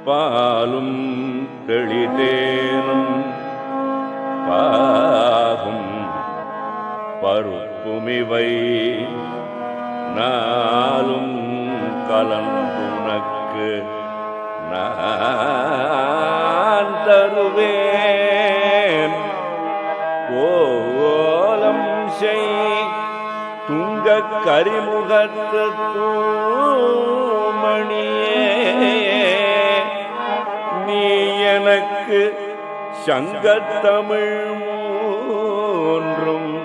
பாலும் தெளிதேனும் பாகும் பருப்புமிவை நாளும் கலந்துனக்கு நான் தருவேன் கோலம் செய் துங்க கரிமுகத்து தூமணியே நீ எனக்கு சங்கத்தமிழ் மூன்றும்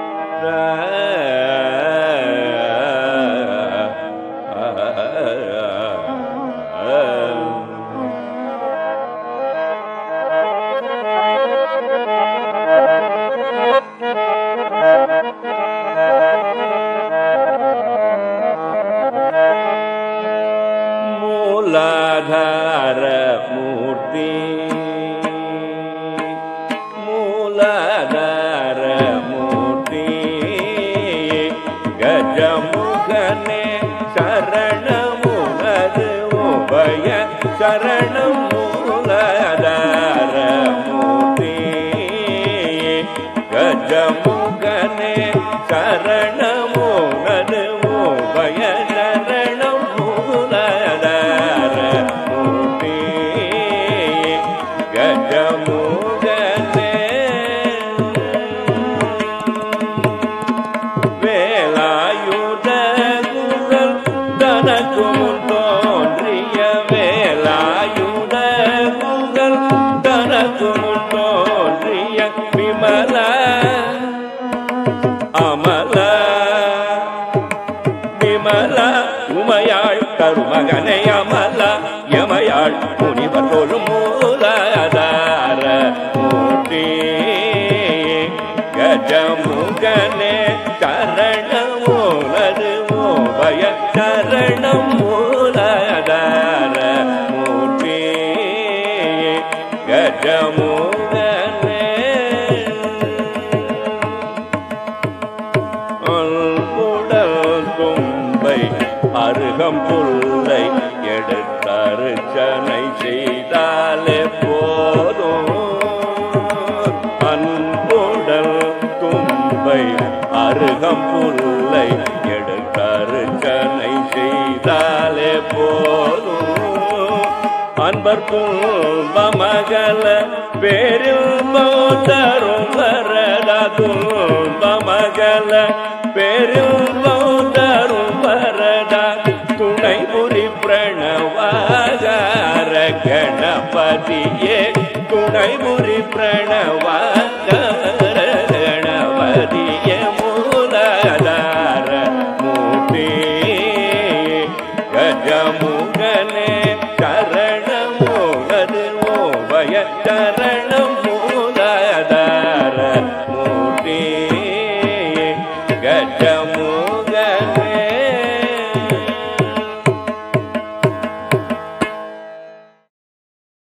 மூலாதார மூர்த்தி மூலாதார மூர்த்தி கஜமுகனே சரணமுனது உபய சரணம் மூலாதார மூர்த்தி கஜமுகனே சரணமுனது உபய சரணம் மூலாதார மூர்த்தி கஜமுகனே வேலாயுத குரல் தனக்கும் தோன்றிய வேலாயுத குரல் தனக்கும் தோன்றிய விமல அமல விமல உமையாள் தருமகனை அமல யமையாள் முனிவர் தொழும் மூலாதார மூர்த்தி கஜமுகனே சரணமூலது மோபய சரணம் மூலாதார மூர்த்தி கஜமுகனே அல்குடல் தும்பை அருகம் புல்லை எடுத்தருச்சனை செய்தாலே போதும் அன்புடல் தும்பை அருகம் புல்லை எடுத்தருச்சனை செய்தாலே போதும் அன்பர் துன்பமகல பேரில் தரும் வரத துன்பமகல பேரில் தரும் வரத துணை புரி பிரணவாகார கணபதியே துணை புரி பிரணவாகார